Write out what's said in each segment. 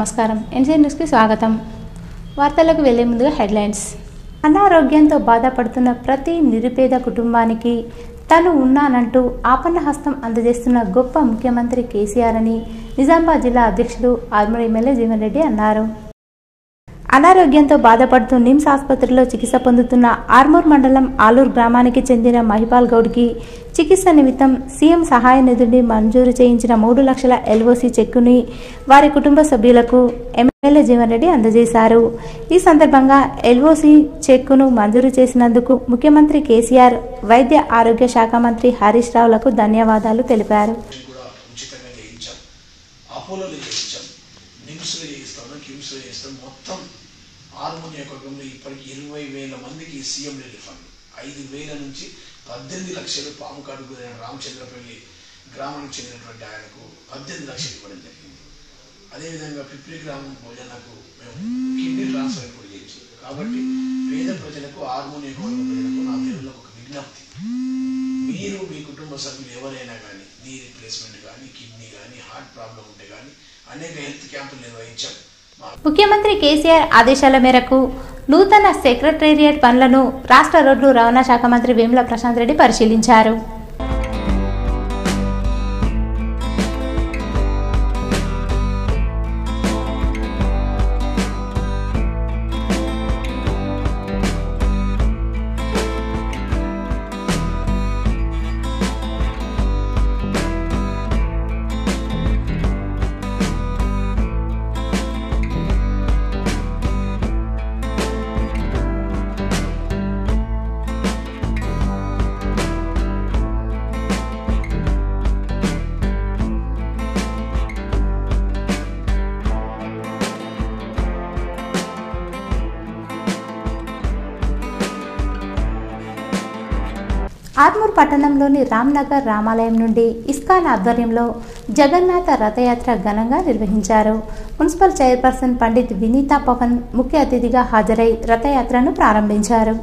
నమస్కారం ఎన్సీ న్యూస్కి స్వాగతం వార్తలకు వెళ్లే ముందుగా హెడ్లైన్స్ అనారోగ్యంతో బాధపడుతున్న ప్రతి నిరుపేద కుటుంబానికి తను ఉన్నానంటూ ఆపన్న హస్తం అందజేస్తున్న గొప్ప ముఖ్యమంత్రి కేసీఆర్ అని నిజామాబాద్ జిల్లా అధ్యక్షులు ఆర్మూర్ ఎమ్మెల్యే జీవన్ రెడ్డి అన్నారు అనారోగ్యంతో బాధపడుతూ నిమ్స్ ఆసుపత్రిలో చికిత్స పొందుతున్న ఆర్మూర్ మండలం ఆలూరు గ్రామానికి చెందిన మహిపాల్ గౌడ్కి చికిత్స నిమిత్తం సీఎం సహాయ నిధుని మంజూరు చేయించిన మూడు లక్షల ఎల్ఓసి చెక్కుని వారి కుటుంబ సభ్యులకు ఎమ్మెల్యే జీవన్ రెడ్డి అందజేశారు ఈ సందర్భంగా ఎల్ఓసి చెక్కును మంజూరు చేసినందుకు ముఖ్యమంత్రి కేసీఆర్ వైద్య ఆరోగ్య శాఖ మంత్రి హరీష్ రావులకు ధన్యవాదాలు తెలిపారు కూడా ఉచితంగా చేయించాం అపోలోలో చేయించాం నిమ్స్లో చేయిస్తాము కిమ్స్లో చేస్తాం మొత్తం హార్మోన్ నియోజకవర్గంలో ఇప్పటికి ఇరవై వేల మందికి సీఎం రిలీఫ్ ఫండ్ ఐదు వేల నుంచి పద్దెనిమిది లక్షలు పాము కాడుకు రామచంద్రపల్లి గ్రామానికి చెందినటువంటి ఆయనకు పద్దెనిమిది లక్షలు ఇవ్వడం జరిగింది అదేవిధంగా పిప్రి గ్రామం భోజనకు మేము కిడ్నీ ట్రాన్స్ఫర్ కూడా చేయించాం కాబట్టి పేద ప్రజలకు హార్మోన్ నియోజకవర్గం ప్రజలకు నా దేవుళ్ళకు ఒక విజ్ఞప్తి మీరు మీ కుటుంబ సభ్యులు ఎవరైనా కానీ నీ రీప్లేస్మెంట్ కానీ కిడ్నీ కానీ హార్ట్ ప్రాబ్లం ఉంటే కానీ అనేక హెల్త్ క్యాంపులు నిర్వహించాం మా ముఖ్యమంత్రి కేసీఆర్ ఆదేశాల మేరకు నూతన సెక్రటేరియట్ పనులను రాష్ట్ర రోడ్లు రవాణా శాఖ మంత్రి వేముల ప్రశాంత్ రెడ్డి పరిశీలించారు ఆర్మూర్ పట్టణంలోని రామ్నగర్ రామాలయం నుండి ఇస్కాన్ ఆధ్వర్యంలో జగన్నాథ రథయాత్ర ఘనంగా నిర్వహించారు మున్సిపల్ చైర్పర్సన్ పండిత్ వినీతా పవన్ ముఖ్య అతిథిగా హాజరై రథయాత్రను ప్రారంభించారు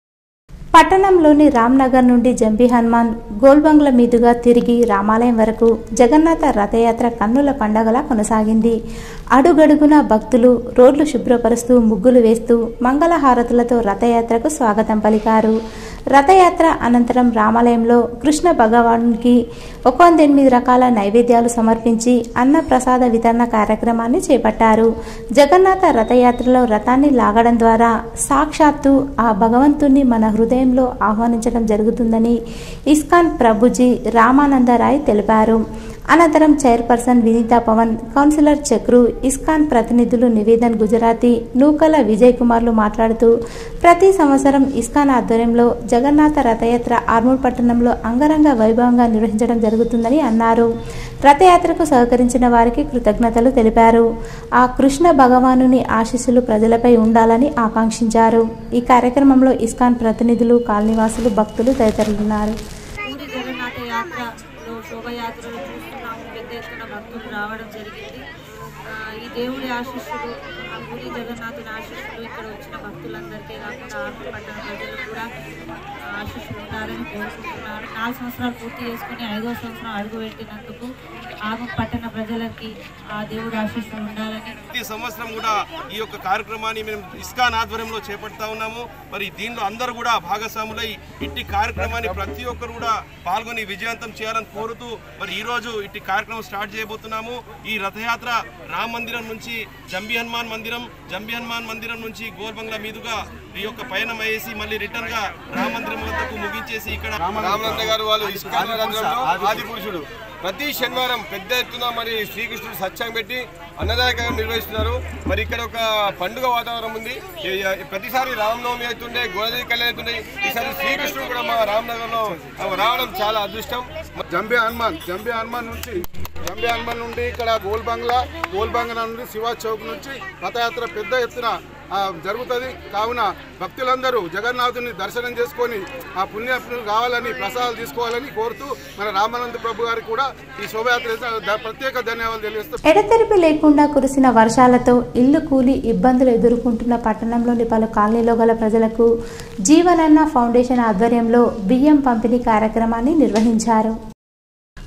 పట్టణంలోని రామ్నగర్ నుండి జంబి హనుమాన్ గోల్బంగ్ల మీదుగా తిరిగి రామాలయం వరకు జగన్నాథ రథయాత్ర కన్నుల పండగలా కొనసాగింది అడుగడుగున భక్తులు రోడ్లు శుభ్రపరుస్తూ ముగ్గులు వేస్తూ మంగళహారతులతో రథయాత్రకు స్వాగతం పలికారు రథయాత్ర అనంతరం రామాలయంలో కృష్ణ భగవానునికి ఒక వంద ఎనిమిది రకాల నైవేద్యాలు సమర్పించి అన్న ప్రసాద వితరణ కార్యక్రమాన్ని చేపట్టారు జగన్నాథ రథయాత్రలో రథాన్ని లాగడం ద్వారా సాక్షాత్తు ఆ భగవంతుణ్ణి మన హృదయంలో ఆహ్వానించడం జరుగుతుందని ఇస్కాన్ ప్రభుజీ రామానందరాయ్ తెలిపారు అనంతరం చైర్పర్సన్ వినీతా పవన్ కౌన్సిలర్ చక్రు ఇస్కాన్ ప్రతినిధులు నివేదన్ గుజరాతీ నూకల విజయ్ కుమార్లు మాట్లాడుతూ ప్రతి సంవత్సరం ఇస్కాన్ ఆధ్వర్యంలో జగన్నాథ రథయాత్ర ఆర్మూర్ పట్టణంలో అంగరంగ వైభవంగా నిర్వహించడం జరుగుతుందని అన్నారు రథయాత్రకు సహకరించిన వారికి కృతజ్ఞతలు తెలిపారు ఆ కృష్ణ భగవానుని ఆశీస్సులు ప్రజలపై ఉండాలని ఆకాంక్షించారు ఈ కార్యక్రమంలో ఇస్కాన్ ప్రతినిధులు కాలనీవాసులు భక్తులు తదితరులున్నారు పూరి జగన్నాథ యాత్రలో శోభయాత్రలో చూస్తున్నాము పెద్ద ఎత్తున భక్తులు రావడం జరిగింది ఆ, ఈ దేవుడి ఆశీస్సులు ఆ పూరి జగన్నాథుని ఆశీస్సులు ఇక్కడ వచ్చిన భక్తులందరికీ కాకుండా ఆంధ్ర పట్టణ ప్రజలు కూడా ఆ, ఆశీస్సులు ఉండాలని కోరుకుంటున్నాను నాలుగు సంవత్సరాలు పూర్తి చేసుకుని ఐదో సంవత్సరం అడుగు పెట్టినందుకు ఆమె పట్టణ ప్రజలకి ఆ దేవుడి ఆశీస్సులు ఉండాలని ప్రతి సంవత్సరం కూడా ఈ యొక్క కార్యక్రమాన్ని మేము ఇస్కాన్ ఆధ్వర్యంలో చేపడతా ఉన్నాము మరి దీనిలో అందరూ కూడా భాగస్వాములై ఇట్టి కార్యక్రమాన్ని ప్రతి ఒక్కరు కూడా పాల్గొని విజయవంతం చేయాలని కోరుతూ మరి ఈ రోజు ఇట్టి కార్యక్రమం స్టార్ట్ చేయబోతున్నాము ఈ రథయాత్ర రామ మందిరం నుంచి జంబి హనుమాన్ మందిరం జంబి హనుమాన్ మందిరం నుంచి గోల్బంగ్లా మీదుగా ఈ యొక్క పయనం అయ్యేసి మళ్ళీ రిటర్న్ గా రామ మందిరం వద్దకు ముగించేసి ఇక్కడ రామనంద గారు వాళ్ళు ఇస్కాన్ రంధ్రంలో ఆది పురుషుడు ప్రతి శనివారం పెద్ద ఎత్తున మరి శ్రీకృష్ణుడు సత్యం పెట్టి అన్నదాయకం నిర్వహిస్తున్నారు మరి ఇక్కడ ఒక పండుగ వాతావరణం ఉంది ఈ- ఈ ప్రతిసారి రామనవమి అవుతుండే గోదావరి కళ్యాణం అవుతుండే ఈసారి శ్రీకృష్ణుడు కూడా మా రామనగర్లో రావడం చాలా అదృష్టం జంబే హనుమాన్ జంబే హనుమాన్ నుంచి జంబే హనుమాన్ నుండి ఇక్కడ గోల్ బంగ్లా గోల్ బంగ్లా నుండి శివా చౌక్ నుంచి రథయాత్ర పెద్ద ఎత్తున ఆ, జరుగుతుంది కావున భక్తులందరూ జగన్నాథుని దర్శనం చేసుకొని ఆ పుణ్యాత్ములు కావాలని ప్రసాదాలు తీసుకోవాలని కోరుతూ మన రామానంద ప్రభు గారికి కూడా ఈ శోభయాత్ర ద- ప్రత్యేక ధన్యవాదాలు తెలియజేస్తూ ఎడతెరిపి లేకుండా కురిసిన వర్షాలతో ఇల్లు కూలి ఇబ్బందులు ఎదుర్కొంటున్న పట్టణంలోని పలు కాలనీలో గల ప్రజలకు జీవనన్న ఫౌండేషన్ ఆధ్వర్యంలో బియ్యం పంపిణీ కార్యక్రమాన్ని నిర్వహించారు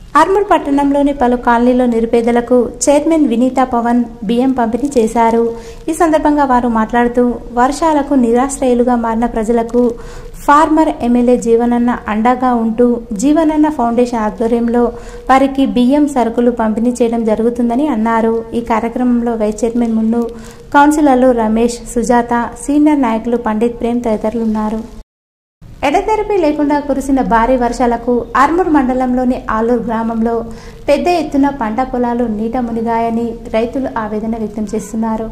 ఆర్మూర్ పట్టణంలోని పలు కాలనీలో నిరుపేదలకు చైర్మన్ వినీతా పవన్ బియ్యం పంపిణీ చేశారు ఈ సందర్భంగా వారు మాట్లాడుతూ వర్షాలకు నిరాశ్రయులుగా మారిన ప్రజలకు ఫార్మర్ ఎమ్మెల్యే జీవనన్న అండగా ఉంటూ జీవనన్న ఫౌండేషన్ ఆధ్వర్యంలో వారికి బియ్యం సరుకులు పంపిణీ చేయడం జరుగుతుందని అన్నారు ఈ కార్యక్రమంలో వైస్ చైర్మన్ మున్ను కౌన్సిలర్లు రమేష్ సుజాత సీనియర్ నాయకులు పండిత్ ప్రేమ్ తదితరులు ఉన్నారు ఎడతెరిపి లేకుండా కురిసిన భారీ వర్షాలకు ఆర్మూర్ మండలంలోని ఆలూరు గ్రామంలో పెద్ద ఎత్తున పంట పొలాలు నీట మునిగాయని రైతులు ఆవేదన వ్యక్తం చేస్తున్నారు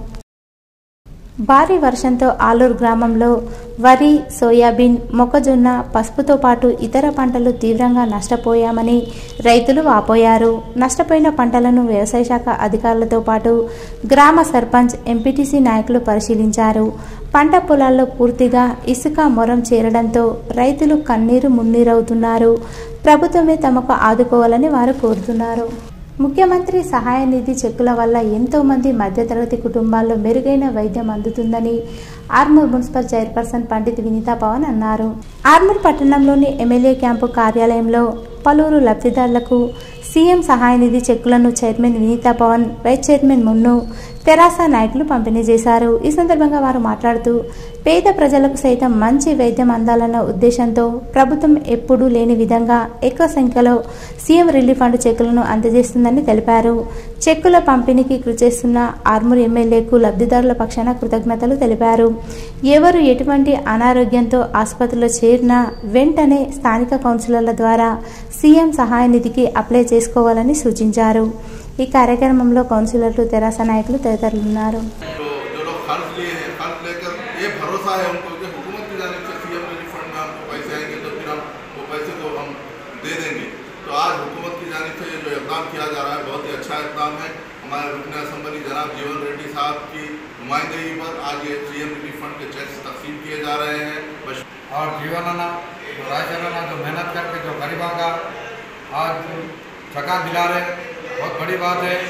భారీ వర్షంతో ఆలూరు గ్రామంలో వరి సోయాబీన్ మొక్కజొన్న పసుపుతో పాటు ఇతర పంటలు తీవ్రంగా నష్టపోయామని రైతులు వాపోయారు నష్టపోయిన పంటలను వ్యవసాయ శాఖ అధికారులతో పాటు గ్రామ సర్పంచ్ ఎంపీటీసీ నాయకులు పరిశీలించారు పంట పొలాల్లో పూర్తిగా ఇసుక మొరం చేరడంతో రైతులు కన్నీరు మున్నీరవుతున్నారు ప్రభుత్వమే తమకు ఆదుకోవాలని వారు కోరుతున్నారు ముఖ్యమంత్రి సహాయ నిధి చెక్కుల వల్ల ఎంతో మంది మధ్యతరగతి కుటుంబాల్లో మెరుగైన వైద్యం అందుతుందని ఆర్మూర్ మున్సిపల్ చైర్పర్సన్ పండిత్ వినీతా పవన్ అన్నారు ఆర్మూర్ పట్టణంలోని ఎమ్మెల్యే క్యాంపు కార్యాలయంలో పలువురు లబ్ధిదారులకు సీఎం సహాయ నిధి చెక్కులను chairman Vinita Pawan vice chairman Munnu TRS నాయకులు పంపిణీ చేశారు ఈ సందర్భంగా వారు మాట్లాడుతూ పేద ప్రజలకు సైతం మంచి వైద్యం అందాలన్న ఉద్దేశంతో ప్రభుత్వం ఎప్పుడూ లేని విధంగా ఎక్కువ సంఖ్యలో సీఎం రిలీఫ్ ఫండ్ చెక్కులను అందజేస్తుందని తెలిపారు చెక్కుల పంపిణీకి కృషి చేస్తున్న ఆర్మూర్ ఎమ్మెల్యేకు లబ్ధిదారుల పక్షాన కృతజ్ఞతలు తెలిపారు ఎవరు ఎటువంటి అనారోగ్యంతో ఆసుపత్రిలో చేరినా వెంటనే స్థానిక కౌన్సిలర్ల ద్వారా సీఎం సహాయ నిధికి అప్లై చేసుకోవాలని సూచించారు ఈ కార్యక్రమంలో కౌన్సిలర్లు తెరాస నాయకులు తదితరులు ఉన్నారు तो जो लोग कर्ज लिए हैं कर्ज लेकर ये भरोसा है उनको कि हुकूमत की जाने से सीएम रिलीफ फंड में हमको पैसे आएंगे तो फिर हम वो पैसे को हम दे देंगे तो आज हुकूमत की जाने से जो इकदाम किया जा रहा है बहुत ही अच्छा इकदाम है हमारे रुकन असम्बली जनाब जीवन रेड्डी साहब की नुमाइंदगी पर आज ये सीएम रिलीफ फंड के चेक्स तकसीम किए जा रहे हैं बस और जीवनाना जो राजनाना जो मेहनत करके जो गरीबों का आज थका दिला रहे बहुत बड़ी बात है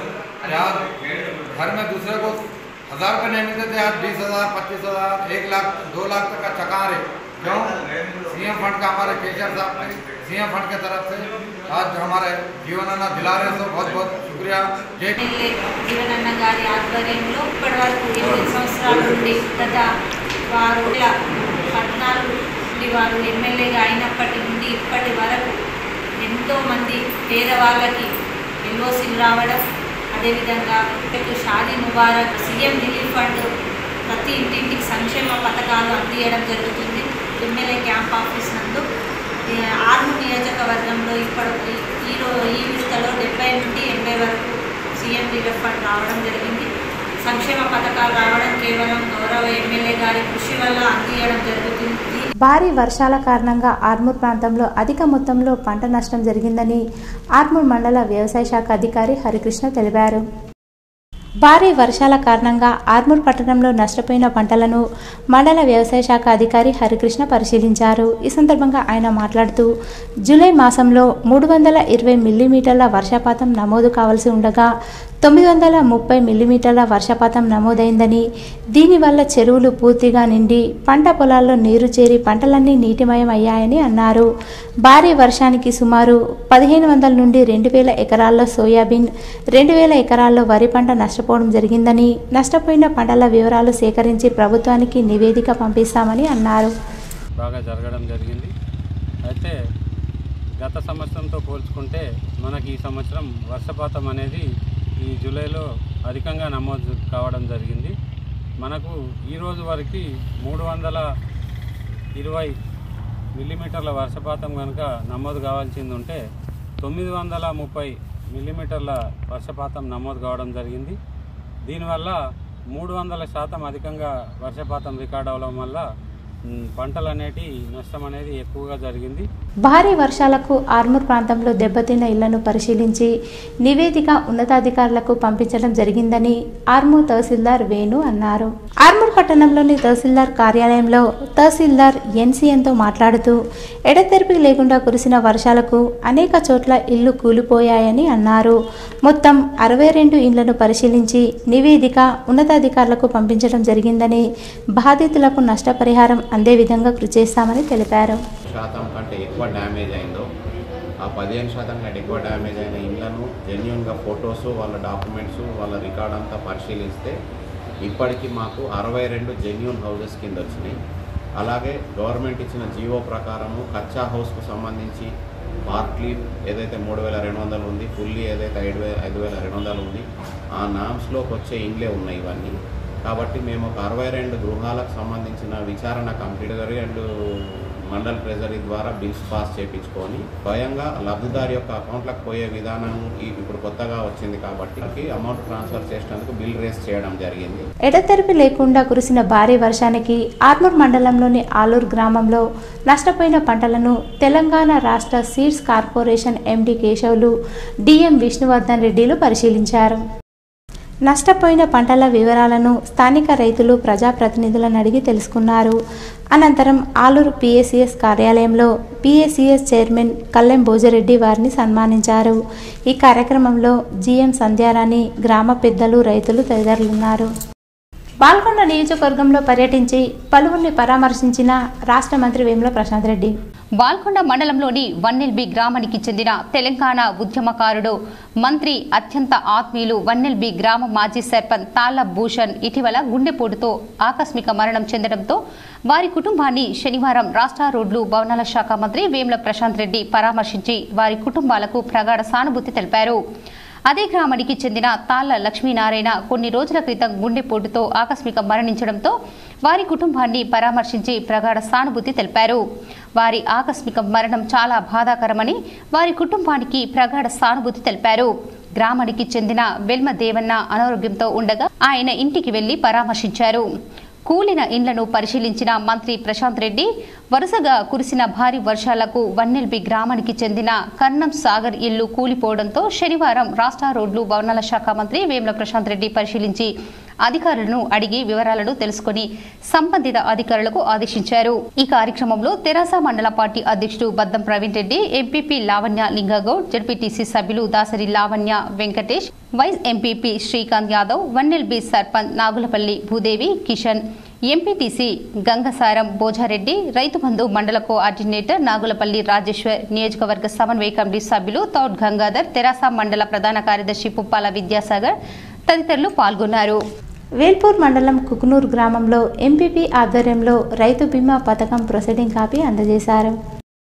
आज घर में दूसरे को हज़ार रुपये नहीं मिलते थे आज बीस हज़ार पच्चीस हज़ार एक लाख दो लाख तक का चका रहे क्यों सीएम फंड का हमारे केसर साहब ने सीएम फंड की तरफ से आज जो हमारे जीवनाना दिला रहे हैं तो बहुत बहुत शुक्रिया जय ఎమ్మెల్యే జీవనన్న గారి ఆధ్వర్యంలో ఇప్పటి వరకు ఎనిమిది సంవత్సరాల నుండి గత వారు పద్నాలుగు నుండి వారు ఎమ్మెల్యేగా అయినప్పటి నుండి ఇప్పటి వరకు ఎంతో మంది పేదవాళ్ళకి ఎల్ఓసీలు రావడం అదేవిధంగా ఇప్పుడు Shaadi Mubarak CM relief fund ప్రతి ఇంటింటికి సంక్షేమ పథకాలు అందియడం జరుగుతుంది ఎమ్మెల్యే క్యాంప్ ఆఫీస్ నందు ఈ ఆర్మూర్ నియోజకవర్గంలో ఇప్పటి ఈ రో ఈ విడతలో డెబ్బై నుండి ఎనభై వరకు సీఎం రిలీఫ్ ఫండ్ రావడం జరిగింది సంక్షేమ పథకాలు రావడం కేవలం గౌరవ ఎమ్మెల్యే గారి కృషి వల్ల అందియడం జరుగుతుంది భారీ వర్షాల కారణంగా ఆర్మూర్ ప్రాంతంలో అధిక మొత్తంలో పంట నష్టం జరిగిందని ఆర్మూర్ మండల వ్యవసాయ శాఖ అధికారి హరికృష్ణ తెలిపారు భారీ వర్షాల కారణంగా ఆర్మూర్ పట్టణంలో నష్టపోయిన పంటలను మండల వ్యవసాయ శాఖ అధికారి హరికృష్ణ పరిశీలించారు ఈ సందర్భంగా ఆయన మాట్లాడుతూ జూలై మాసంలో మూడు వందల ఇరవై మిల్లీమీటర్ల వర్షపాతం నమోదు కావాల్సి ఉండగా తొమ్మిది వందల ముప్పై మిల్లీమీటర్ల వర్షపాతం నమోదైందని దీనివల్ల చెరువులు పూర్తిగా నిండి పంట పొలాల్లో నీరు చేరి పంటలన్నీ నీటిమయం అయ్యాయని అన్నారు భారీ వర్షానికి సుమారు పదిహేను వందల నుండి రెండు వేల ఎకరాల్లో సోయాబీన్ రెండు వేల ఎకరాల్లో వరి పంట నష్టపోవడం జరిగిందని నష్టపోయిన పంటల వివరాలు సేకరించి ప్రభుత్వానికి నివేదిక పంపిస్తామని అన్నారు బాగా జరగడం జరిగింది అయితే గత సంవత్సరంతో పోల్చుకుంటే మనకి ఈ సంవత్సరం వర్షపాతం అనేది ఈ జూలైలో అధికంగా నమోదు కావడం జరిగింది మనకు ఈ రోజు వరకు మూడు వందల ఇరవై మిల్లీమీటర్ల వర్షపాతం కనుక నమోదు కావాల్సింది ఉంటే తొమ్మిది వందల ముప్పై మిల్లీమీటర్ల వర్షపాతం నమోదు కావడం జరిగింది దీనివల్ల మూడు వందల శాతం అధికంగా వర్షపాతం రికార్డ్ అవ్వడం వల్ల మ్, పంటలు అనేటి నష్టం అనేది ఎక్కువగా జరిగింది భారీ వర్షాలకు ఆర్మూర్ ప్రాంతంలో దెబ్బతిన్న ఇళ్లను పరిశీలించి నివేదిక ఉన్నతాధికారులకు పంపించడం జరిగిందని ఆర్మూర్ తహసీల్దార్ వేణు అన్నారు ఆర్మూర్ పట్టణంలోని తహసీల్దార్ కార్యాలయంలో తహసీల్దార్ ఎన్సీఎన్తో మాట్లాడుతూ ఎడతెరిపి లేకుండా కురిసిన వర్షాలకు అనేక చోట్ల ఇళ్లు కూలిపోయాయని అన్నారు మొత్తం అరవై రెండు ఇళ్లను పరిశీలించి నివేదిక ఉన్నతాధికారులకు పంపించడం జరిగిందని బాధితులకు నష్టపరిహారం అందే విధంగా కృషి చేస్తామని తెలిపారు శాతం కంటే ఎక్కువ డ్యామేజ్ అయిందో ఆ పదిహేను శాతం కంటే ఎక్కువ డ్యామేజ్ అయిన ఇళ్లను జెన్యున్గా ఫొటోస్ వాళ్ళ డాక్యుమెంట్స్ వాళ్ళ రికార్డ్ అంతా పరిశీలిస్తే ఇప్పటికీ మాకు అరవై రెండు జెన్యున్ హౌసెస్ కింద వచ్చినాయి అలాగే గవర్నమెంట్ ఇచ్చిన జీవో ప్రకారము కచ్చా హౌస్కు సంబంధించి పార్ట్లీ ఏదైతే మూడు వేల రెండు వందలు ఉంది ఫుల్లీ ఏదైతే ఐదు వేల ఐదు వేల రెండు వందలు ఉంది ఆ నామ్స్లోకి వచ్చే ఇండ్లే ఉన్నాయి ఇవన్నీ కాబట్టి మేము ఒక అరవై రెండు గృహాలకు సంబంధించిన విచారణ కంప్యూటర్ అండ్ మండల్ ట్రెజరీ ద్వారా బిల్స్ పాస్ చేయించుకొని స్వయంగా లబ్ధిదారి యొక్క అకౌంట్లకు పోయే విధానం ఈ- ఇప్పుడు కొత్తగా వచ్చింది కాబట్టి అమౌంట్ ట్రాన్స్ఫర్ చేసినందుకు బిల్ రేస్ చేయడం జరిగింది ఎడతెరిపి లేకుండా కురిసిన భారీ వర్షానికి ఆర్మూర్ మండలంలోని ఆలూరు గ్రామంలో నష్టపోయిన పంటలను తెలంగాణ రాష్ట్ర seeds corporation MD Keshavulu DM Vishnuvardhan రెడ్డిలు పరిశీలించారు నష్టపోయిన పంటల వివరాలను స్థానిక రైతులు ప్రజాప్రతినిధులను అడిగి తెలుసుకున్నారు అనంతరం ఆలూరు పిఎస్సిఎస్ కార్యాలయంలో పిఎస్సిఎస్ చైర్మన్ కల్లెం భోజరెడ్డి వారిని సన్మానించారు ఈ కార్యక్రమంలో జిఎం సంధ్యారాణి గ్రామ పెద్దలు రైతులు తదితరులున్నారు బాల్కొండ నియోజకవర్గంలో పర్యటించి పలువురిని పరామర్శించిన రాష్ట్ర మంత్రి వేముల ప్రశాంత్ రెడ్డి బాల్కొండ మండలంలోని వన్నెల్బి గ్రామానికి చెందిన తెలంగాణ ఉద్యమకారుడు మంత్రి అత్యంత ఆత్మీయులు వన్నెల్బి గ్రామ మాజీ సర్పంచ్ తాళ్ల భూషణ్ ఇటీవల గుండెపోటుతో ఆకస్మిక మరణం చెందడంతో వారి కుటుంబాన్ని శనివారం రాష్ట్ర రోడ్లు భవనాల శాఖ మంత్రి వేముల ప్రశాంత్ రెడ్డి పరామర్శించి వారి కుటుంబాలకు ప్రగాఢ సానుభూతి తెలిపారు అదే గ్రామానికి చెందిన తాళ్ల లక్ష్మీనారాయణ కొన్ని రోజుల క్రితం గుండెపోటుతో ఆకస్మిక మరణించడంతో వారి కుటుంబాన్ని పరామర్శించి ప్రగాఢ సానుభూతి తెలిపారు వారి ఆకస్మిక మరణం చాలా బాధాకరమని వారి కుటుంబానికి ప్రగాఢ సానుభూతి తెలిపారు గ్రామానికి చెందిన వెల్మ దేవన్న అనారోగ్యంతో ఉండగా ఆయన ఇంటికి వెళ్లి పరామర్శించారు కూలిన ఇండ్లను పరిశీలించిన మంత్రి ప్రశాంత్ రెడ్డి వరుసగా కురిసిన భారీ వర్షాలకు వన్నెల్బి గ్రామానికి చెందిన కర్ణం సాగర్ ఇల్లు కూలిపోవడంతో శనివారం రాష్ట్ర రోడ్లు భవనాల శాఖ మంత్రి వేముల ప్రశాంత్ రెడ్డి పరిశీలించి అధికారులను అడిగి వివరాలను తెలుసుకుని సంబంధిత అధికారులకు ఆదేశించారు ఈ కార్యక్రమంలో తెరాస మండల పార్టీ అధ్యక్షుడు బద్దం ప్రవీణ్ రెడ్డి ఎంపీపీ లావణ్య లింగగౌడ్ జడ్పీటీసీ సభ్యులు Dasari Lavanya Venkatesh vice MPP Srikanth Yadav Vannelbi sarpanch Nagulapalli Bhudevi Kishan MPTC Gangasaram Bojareddy Rythu Bandhu మండల కోఆర్డినేటర్ నాగులపల్లి రాజేశ్వర్ నియోజకవర్గ సమన్వయ కమిటీ సభ్యులు తౌడ్ గంగాధర్ తెరాస మండల ప్రధాన కార్యదర్శి పుప్పాల విద్యాసాగర్ తదితరులు పాల్గొన్నారు వేల్పూర్ మండలం కుకునూరు గ్రామంలో ఎంపీపీ ఆధ్వర్యంలో రైతు బీమా పథకం ప్రొసీడింగ్ కాపీ అందజేశారు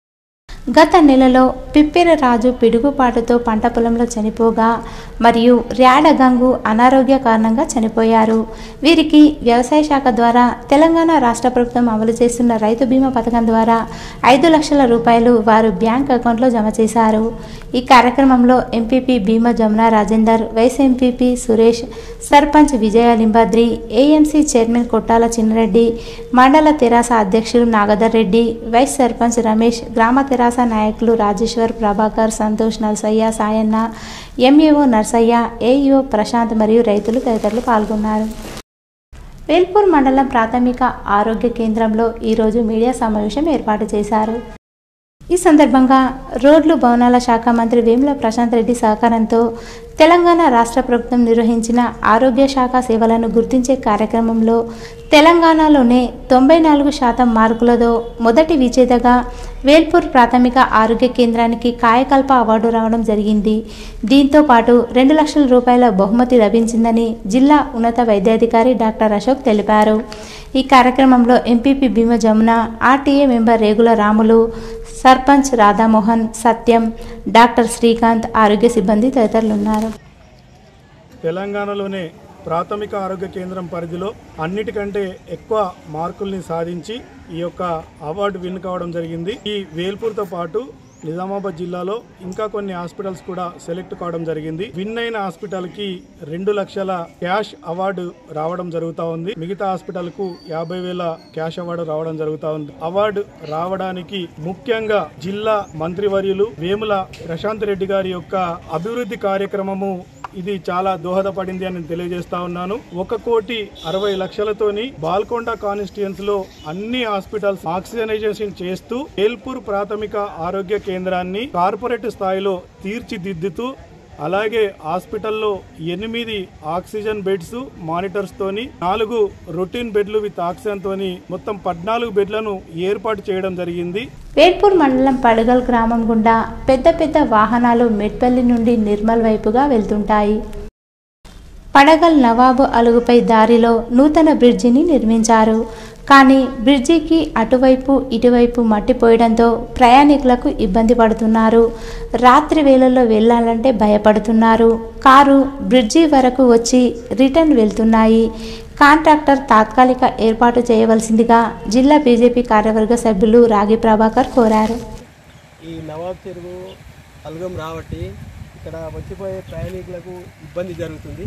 గత నెలలో పిప్పిర రాజు పిడుగుపాటుతో పంట పొలంలో చనిపోగా మరియు ర్యాడగంగు అనారోగ్య కారణంగా చనిపోయారు వీరికి వ్యవసాయ శాఖ ద్వారా తెలంగాణ రాష్ట్ర ప్రభుత్వం అమలు చేస్తున్న రైతు బీమా పథకం ద్వారా ఐదు లక్షల రూపాయలు వారు బ్యాంక్ అకౌంట్లో జమ చేశారు ఈ కార్యక్రమంలో MPP Bhima Jamuna Rajender vice MPP Suresh sarpanch Vijaya Limbadri AMC chairman Kottala Chinnareddy మండల తెరాస అధ్యక్షులు నాగదర్ రెడ్డి వైస్ సర్పంచ్ రమేష్ గ్రామ తెరాస నాయకులు రాజేశ్వర్ ప్రభాకర్ సంతోష్ నర్సయ్య సాయన్న ఎంఈఓ నర్సయ్య ఏఈఓ ప్రశాంత్ మరియు రైతులు తదితరులు పాల్గొన్నారు వేల్పూర్ మండలం ప్రాథమిక ఆరోగ్య కేంద్రంలో ఈరోజు మీడియా సమావేశం ఏర్పాటు చేశారు ఈ సందర్భంగా రోడ్లు భవనాల శాఖ మంత్రి వేముల ప్రశాంత్ రెడ్డి సహకారంతో తెలంగాణ రాష్ట్ర ప్రభుత్వం నిర్వహించిన ఆరోగ్య శాఖ సేవలను గుర్తించే కార్యక్రమంలో తెలంగాణలోనే తొంభై నాలుగు శాతం మార్కులతో మొదటి విజేతగా వేల్పూర్ ప్రాథమిక ఆరోగ్య కేంద్రానికి కాయకల్ప అవార్డు రావడం జరిగింది దీంతో పాటు రెండు లక్షల రూపాయల బహుమతి లభించిందని జిల్లా ఉన్నత వైద్యాధికారి డాక్టర్ అశోక్ తెలిపారు ఈ కార్యక్రమంలో MPP Bhima Jamuna RTA member Regula Ramulu sarpanch Radhamohan Satyam doctor Srikanth ఆరోగ్య సిబ్బంది తదితరులు ఉన్నారు తెలంగాణలోనే ప్రాథమిక ఆరోగ్య కేంద్రం పరిధిలో అన్నిటికంటే ఎక్కువ మార్కుల్ని సాధించి ఈ యొక్క అవార్డు విన్ కావడం జరిగింది ఈ వేల్పూర్తో పాటు నిజామాబాద్ జిల్లాలో ఇంకా కొన్ని హాస్పిటల్స్ కూడా సెలెక్ట్ కావడం జరిగింది విన్ అయిన హాస్పిటల్ కి రెండు లక్షల క్యాష్ అవార్డు రావడం జరుగుతా ఉంది మిగతా హాస్పిటల్ కు యాభై వేల క్యాష్ అవార్డు రావడం జరుగుతా ఉంది అవార్డు రావడానికి ముఖ్యంగా జిల్లా మంత్రివర్యులు వేముల ప్రశాంత్ రెడ్డి గారి యొక్క అభివృద్ధి కార్యక్రమము ఇది చాలా దోహదపడింది అని నేను తెలియజేస్తా ఉన్నాను ఒక కోటి అరవై లక్షలతోని బాల్కొండ కాన్స్టిట్యుయెన్స్ లో అన్ని హాస్పిటల్స్ ఆక్సిజనైజేషన్ చేస్తూ ఏల్పూర్ ప్రాథమిక ఆరోగ్య కేంద్రాన్ని కార్పొరేట్ స్థాయిలో తీర్చిదిద్దుతూ అలాగే హాస్పిటల్లో ఎనిమిది ఆక్సిజన్ బెడ్స్ మానిటర్స్ తోని నాలుగు రొటీన్ బెడ్లు విత్ ఆక్సిజన్ తోని మొత్తం పద్నాలుగు బెడ్లను ఏర్పాటు చేయడం జరిగింది వేల్పూర్ మండలం పడగల్ గ్రామం గుండా పెద్ద పెద్ద వాహనాలు మెట్పల్లి నుండి నిర్మల్ వైపుగా వెళ్తుంటాయి పడగల్ నవాబు అలుగుపై దారిలో నూతన బ్రిడ్జిని నిర్మించారు కానీ బ్రిడ్జికి అటువైపు ఇటువైపు మట్టి పోయడంతో ప్రయాణికులకు ఇబ్బంది పడుతున్నారు రాత్రి వేళల్లో వెళ్ళాలంటే భయపడుతున్నారు కారు బ్రిడ్జి వరకు వచ్చి రిటర్న్ వెళ్తున్నాయి కాంట్రాక్టర్ తాత్కాలిక ఏర్పాటు చేయవలసిందిగా జిల్లా బీజేపీ కార్యవర్గ సభ్యులు రాగి ప్రభాకర్ కోరారు ఈ నవాబ్ చెరువు అల్గం రాబట్టి ఇక్కడ వచ్చిపోయే ప్రయాణికులకు ఇబ్బంది జరుగుతుంది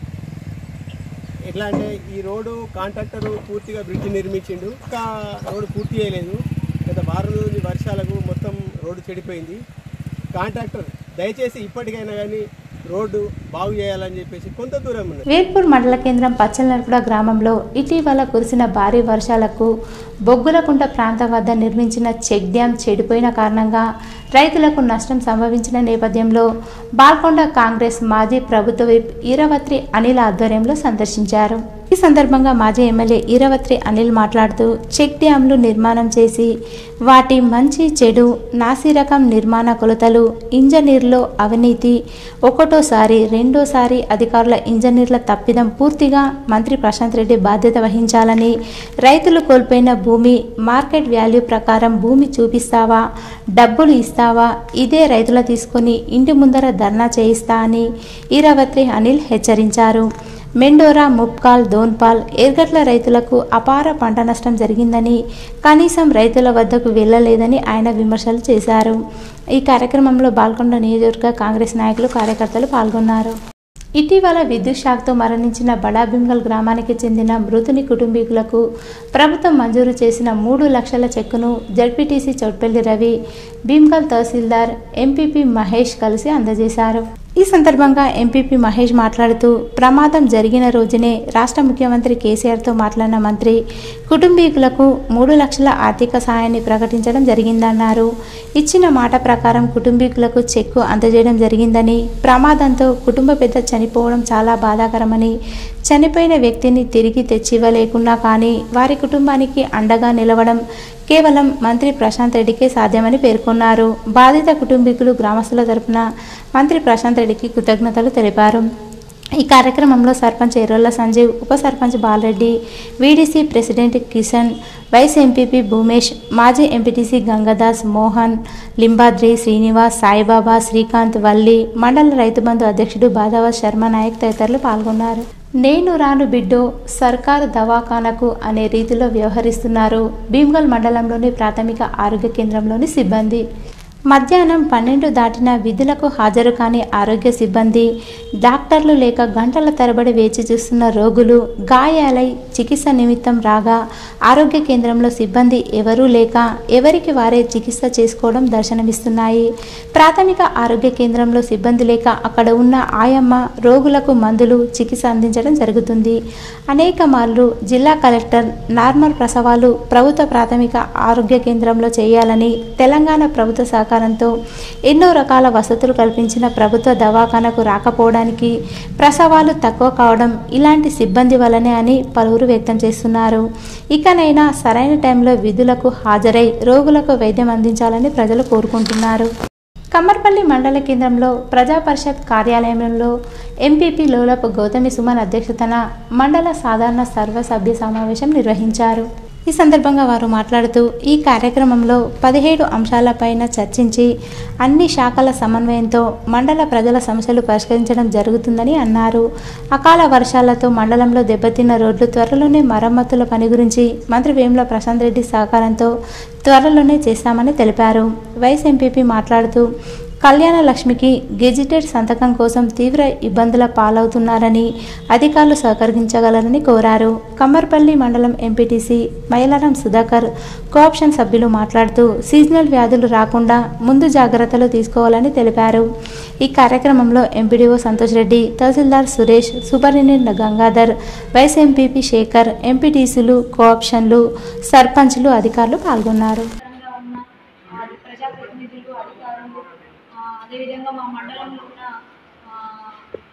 ఎట్లా అంటే ఈ రోడ్డు కాంట్రాక్టర్ పూర్తిగా బ్రిడ్జ్ నిర్మించిండు ఇంకా రోడ్డు పూర్తి చేయలేదు గత వారం రోజుల వర్షాలకు మొత్తం రోడ్డు చెడిపోయింది కాంట్రాక్టర్ దయచేసి ఇప్పటికైనా కానీ రోడ్డు బాగు చేయాలని చెప్పేసి కొంత దూరం ఉన్నది వేల్పూర్ మండల కేంద్రం పచ్చలనర్పుడ గ్రామంలో ఇటీవల కురిసిన భారీ వర్షాలకు బొగ్గులకుంట ప్రాంతం వద్ద నిర్మించిన చెక్ డ్యాం చెడిపోయిన కారణంగా రైతులకు నష్టం సంభవించిన నేపథ్యంలో బాల్కొండ కాంగ్రెస్ మాజీ ప్రభుత్వ విప్ ఈరవత్రి అనిల్ ఆధ్వర్యంలో సందర్శించారు ఈ సందర్భంగా మాజీ ఎమ్మెల్యే ఈరవత్రి అనిల్ మాట్లాడుతూ చెక్ డ్యాంలు నిర్మాణం చేసి వాటి మంచి చెడు నాసిరకం నిర్మాణ కొలతలు ఇంజనీర్లో అవినీతి ఒకటోసారి రెండోసారి అధికారుల ఇంజనీర్ల తప్పిదం పూర్తిగా మంత్రి ప్రశాంత్ రెడ్డి బాధ్యత వహించాలని రైతులు కోల్పోయిన భూమి మార్కెట్ వాల్యూ ప్రకారం భూమి చూపిస్తావా డబ్బులు ఇస్తావా ఇదే రైతుల తీసుకొని ఇంటి ముందర ధర్నా చేయిస్తా అని ఈరవత్రి అనిల్ హెచ్చరించారు మెండోరా ముప్కాల్ దోన్పాల్ ఎర్గట్ల రైతులకు అపార పంట నష్టం జరిగిందని కనీసం రైతుల వద్దకు వెళ్ళలేదని ఆయన విమర్శలు చేశారు ఈ కార్యక్రమంలో బాల్కొండ నియోజకవర్గ కాంగ్రెస్ నాయకులు కార్యకర్తలు పాల్గొన్నారు ఇటీవల విద్యుత్ షాక్తో మరణించిన బడాబింగల్ గ్రామానికి చెందిన మృతుని కుటుంబీకులకు ప్రభుత్వం మంజూరు చేసిన మూడు లక్షల చెక్కును జడ్పీటీసీ చౌట్పల్లి రవి భీమ్గల్ తహసీల్దార్ ఎంపీపీ మహేష్ కలిసి అందజేశారు ఈ సందర్భంగా ఎంపీపీ మహేష్ మాట్లాడుతూ ప్రమాదం జరిగిన రోజునే రాష్ట్ర ముఖ్యమంత్రి కేసీఆర్తో మాట్లాడిన మంత్రి కుటుంబీకులకు మూడు లక్షల ఆర్థిక సాయాన్ని ప్రకటించడం జరిగిందన్నారు ఇచ్చిన మాట ప్రకారం కుటుంబీకులకు చెక్కు అందజేయడం జరిగిందని ప్రమాదంతో కుటుంబ పెద్ద చనిపోవడం చాలా బాధాకరమని చనిపోయిన వ్యక్తిని తిరిగి తెచ్చివ్వలేకున్నా కానీ వారి కుటుంబానికి అండగా నిలవడం కేవలం మంత్రి ప్రశాంత్ రెడ్డికే సాధ్యమని పేర్కొన్నారు బాధిత కుటుంబీకులు గ్రామస్తుల తరపున మంత్రి ప్రశాంత్ రెడ్డికి కృతజ్ఞతలు తెలిపారు ఈ కార్యక్రమంలో సర్పంచ్ ఎర్రొల్ల సంజీవ్ ఉప sarpanch Balareddy VDC president Kishan vice MPP Bhumesh మాజీ ఎంపీటీసీ గంగదాస్ మోహన్ లింబాద్రి శ్రీనివాస్ సాయిబాబా శ్రీకాంత్ వల్లి మండల రైతు బంధు అధ్యక్షుడు బాదావ శర్మ నాయక్ తదితరులు పాల్గొన్నారు నేను రాను బిడ్డో సర్కారు దవాఖానకు అనే రీతిలో వ్యవహరిస్తున్నారు భీమ్గల్ మండలంలోని ప్రాథమిక ఆరోగ్య కేంద్రంలోని సిబ్బంది మధ్యాహ్నం పన్నెండు దాటిన విధులకు హాజరు కాని ఆరోగ్య సిబ్బంది డాక్టర్లు లేక గంటల తరబడి వేచి చూస్తున్న రోగులు గాయాలై చికిత్స నిమిత్తం రాగా ఆరోగ్య కేంద్రంలో సిబ్బంది ఎవరూ లేక ఎవరికి వారే చికిత్స చేసుకోవడం దర్శనమిస్తున్నాయి ప్రాథమిక ఆరోగ్య కేంద్రంలో సిబ్బంది లేక అక్కడ ఉన్న ఆయమ్మ రోగులకు మందులు చికిత్స అందించడం జరుగుతుంది అనేక మార్లు జిల్లా కలెక్టర్ నార్మల్ ప్రసవాలు ప్రభుత్వ ప్రాథమిక ఆరోగ్య కేంద్రంలో చేయాలని తెలంగాణ ప్రభుత్వ సహకారంతో ఎన్నో రకాల వసతులు కల్పించిన ప్రభుత్వ దవాఖానకు రాకపోవడానికి ప్రసవాలు తక్కువ కావడం ఇలాంటి సిబ్బంది వల్లనే అని పలువురు వ్యక్తం చేస్తున్నారు ఇకనైనా సరైన టైంలో విధులకు హాజరై రోగులకు వైద్యం అందించాలని ప్రజలు కోరుకుంటున్నారు కమ్మర్పల్లి మండల కేంద్రంలో ప్రజా పరిషత్ కార్యాలయంలో ఎంపీపీ లోలపు గౌతమి సుమన్ అధ్యక్షతన మండల సాధారణ సర్వసభ్య సమావేశం నిర్వహించారు ఈ సందర్భంగా వారు మాట్లాడుతూ ఈ కార్యక్రమంలో పదిహేడు అంశాలపైన చర్చించి అన్ని శాఖల సమన్వయంతో మండల ప్రజల సమస్యలు పరిష్కరించడం జరుగుతుందని అన్నారు అకాల వర్షాలతో మండలంలో దెబ్బతిన్న రోడ్లు త్వరలోనే మరమ్మతుల పని గురించి మంత్రి వేముల ప్రశాంత్ రెడ్డి సహకారంతో త్వరలోనే చేస్తామని తెలిపారు వైస్ ఎంపీపీ మాట్లాడుతూ కళ్యాణ లక్ష్మికి గెజిటెడ్ సంతకం కోసం తీవ్ర ఇబ్బందుల పాలవుతున్నారని అధికారులు సహకరించగలరని కోరారు కమ్మర్పల్లి మండలం ఎంపీటీసీ మైలారం సుధాకర్ కోఆప్షన్ సభ్యులు మాట్లాడుతూ సీజనల్ వ్యాధులు రాకుండా ముందు జాగ్రత్తలు తీసుకోవాలని తెలిపారు ఈ కార్యక్రమంలో MPDO Santosh Reddy tahsildar Suresh superintendent Gangadhar vice MPP Shekar ఎంపీటీసీలు కోఆప్షన్లు సర్పంచ్లు అధికారులు పాల్గొన్నారు ప్రజాప్రతినిధులు అధికారులు ఆ, అదేవిధంగా మా మండలంలో ఉన్న ఆ,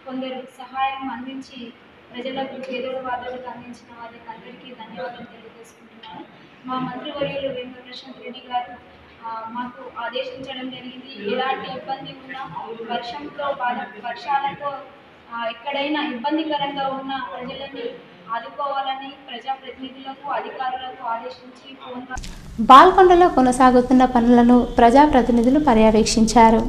కొందరు సహాయం అందించి ప్రజలకు పేదోడు వాదోడుకు అందించిన వాళ్ళకి అందరికీ ధన్యవాదాలు తెలియజేసుకుంటున్నాను మా మంత్రివర్యులు వేముల ప్రశాంత్ రెడ్డి గారు ఆ, మాకు ఆదేశించడం జరిగింది ఎలాంటి ఇబ్బంది ఉన్నా వర్షంతో బాధ వర్షాలతో ఆ, ఎక్కడైనా ఇబ్బందికరంగా ఉన్న ప్రజలని ఆదుకోవాలని ప్రజాప్రతినిధులకు అధికారులకు ఆదేశించి ఫోన్ బాల్కొండలో కొనసాగుతున్న పనులను ప్రజాప్రతినిధులు పర్యవేక్షించారు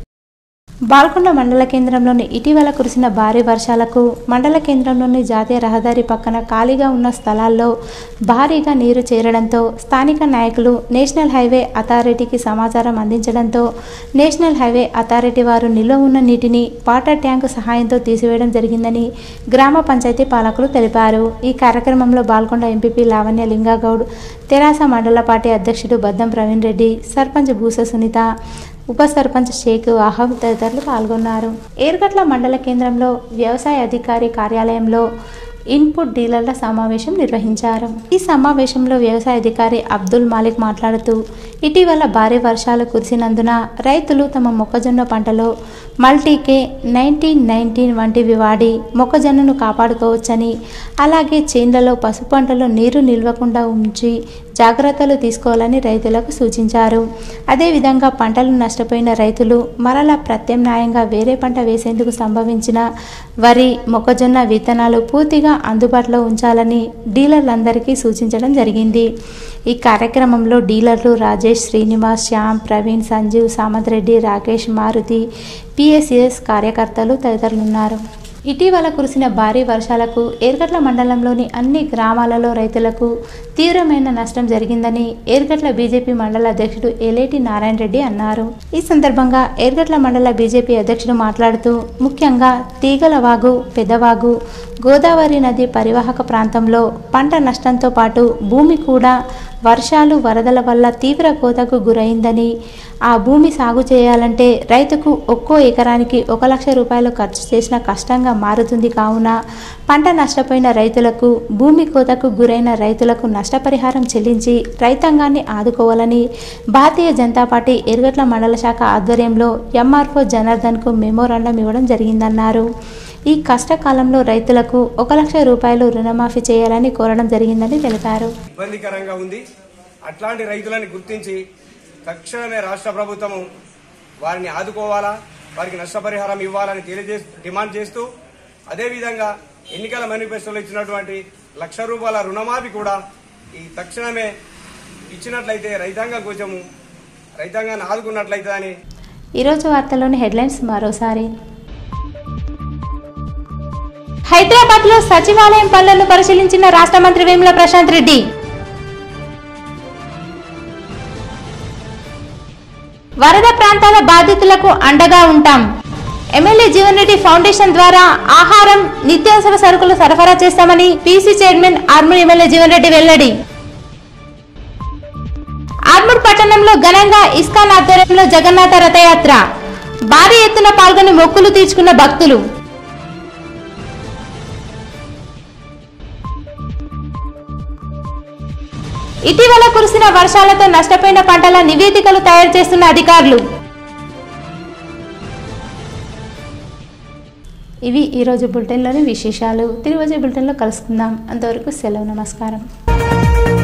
బాల్కొండ మండల కేంద్రంలోని ఇటీవల కురిసిన భారీ వర్షాలకు మండల కేంద్రంలోని జాతీయ రహదారి పక్కన ఖాళీగా ఉన్న స్థలాల్లో భారీగా నీరు చేరడంతో స్థానిక నాయకులు నేషనల్ హైవే అథారిటీకి సమాచారం అందించడంతో నేషనల్ హైవే అథారిటీ వారు నిల్వ ఉన్న నీటిని వాటర్ ట్యాంకు సహాయంతో తీసివేయడం జరిగిందని గ్రామ పంచాయతీ పాలకులు తెలిపారు ఈ కార్యక్రమంలో బాల్కొండ ఎంపీపీ లావణ్య లింగాగౌడ్ తెరాస మండల పార్టీ అధ్యక్షుడు బద్దం ప్రవీణ్ రెడ్డి సర్పంచ్ భూస సునీత ఉప సర్పంచ్ షేక్ అహం తదితరులు పాల్గొన్నారు ఏర్గట్ల మండల కేంద్రంలో వ్యవసాయ అధికారి కార్యాలయంలో ఇన్పుట్ డీలర్ల సమావేశం నిర్వహించారు ఈ సమావేశంలో వ్యవసాయ అధికారి అబ్దుల్ మాలిక్ మాట్లాడుతూ ఇటీవల భారీ వర్షాలు కురిసినందున రైతులు తమ మొక్కజొన్న పంటలో మల్టీకే నైన్టీన్ నైన్టీన్ వంటివి వాడి మొక్కజొన్నను కాపాడుకోవచ్చని అలాగే చేన్లలో పసుపు పంటలో నీరు నిల్వకుండా ఉంచి జాగ్రత్తలు తీసుకోవాలని రైతులకు సూచించారు అదేవిధంగా పంటలు నష్టపోయిన రైతులు మరలా ప్రత్యామ్నాయంగా వేరే పంట వేసేందుకు సంభవించిన వరి మొక్కజొన్న విత్తనాలు పూర్తిగా అందుబాటులో ఉంచాలని డీలర్లందరికీ సూచించడం జరిగింది ఈ కార్యక్రమంలో డీలర్లు రాజేష్ శ్రీనివాస్ శ్యామ్ ప్రవీణ్ సంజీవ్ సామంత్ రెడ్డి రాకేష్ మారుతి పిఎస్ఎస్ కార్యకర్తలు తదితరులున్నారు ఇటీవల కురిసిన భారీ వర్షాలకు ఏర్గట్ల మండలంలోని అన్ని గ్రామాలలో రైతులకు తీవ్రమైన నష్టం జరిగిందని ఏర్గట్ల బీజేపీ మండల అధ్యక్షుడు ఎలేటి నారాయణ రెడ్డి అన్నారు ఈ సందర్భంగా ఏర్గట్ల మండల బీజేపీ అధ్యక్షుడు మాట్లాడుతూ ముఖ్యంగా తీగల వాగు పెద్దవాగు గోదావరి నది పరివాహక ప్రాంతంలో పంట నష్టంతో పాటు భూమి కూడా వర్షాలు వరదల వల్ల తీవ్ర కోతకు గురైందని ఆ భూమి సాగు చేయాలంటే రైతుకు ఒక్కో ఎకరానికి ఒక లక్ష రూపాయలు ఖర్చు చేసిన కష్టంగా మారుతుంది కావున పంట నష్టపోయిన రైతులకు భూమి కోతకు గురైన రైతులకు నష్టపరిహారం చెల్లించి రైతాంగాన్ని ఆదుకోవాలని భారతీయ జనతా పార్టీ ఎరుగట్ల మండల శాఖ ఆధ్వర్యంలో ఎంఆర్ఓ జనార్దన్కు మెమోరాండం ఇవ్వడం జరిగిందన్నారు ఈ కష్టకాలంలో రైతులకు ఒక లక్ష రూపాయలు రుణమాఫీ చేయాలని కోరడం జరిగిందని తెలిపారు ఇబ్బందికరంగా ఉంది అట్లాంటి రైతులని గుర్తించి తక్షణమే రాష్ట్ర ప్రభుత్వము వారిని ఆదుకోవాలా వారికి నష్టపరిహారం ఇవ్వాలని తెలియజే డిమాండ్ చేస్తూ అదేవిధంగా ఎన్నికల మేనిఫెస్టోలో ఇచ్చినటువంటి లక్ష రూపాయల రుణమాఫీ కూడా ఈ తక్షణమే ఇచ్చినట్లయితే రైతాంగం కొంచెము రైతాంగాన్ని ఆదుకున్నట్లయితే అని ఈరోజు వార్తల్లోని హెడ్లైన్స్ మరోసారి హైదరాబాద్ లో సచివాలయం పనులను పరిశీలించిన రాష్ట్ర మంత్రి వేముల ప్రశాంత్ రెడ్డి వరద ప్రాంతాల బాధితులకు అండగా ఉంటాం ఎమ్మెల్యే జీవన్ రెడ్డి ఫౌండేషన్ ద్వారా ఆహారం నిత్యావసర సరుకులు సరఫరా చేస్తామని PC chairman Armoor MLA Jeevan Reddy వెల్లడి ఆర్మూర్ పట్టణంలో ఘనంగా ఇస్కాన్ ఆధ్వర్యంలో జగన్నాథ రథయాత్ర భారీ ఎత్తున పాల్గొని మొక్కులు తీర్చుకున్న భక్తులు ఇటీవల కురిసిన వర్షాలతో నష్టపోయిన పంటల నివేదికలు తయారు చేస్తున్న అధికారులు ఇవి ఈరోజు బులెటిన్లోని విశేషాలు తిరిగి వచ్చే బులెటిన్లో కలుసుకుందాం అంతవరకు సెలవు నమస్కారం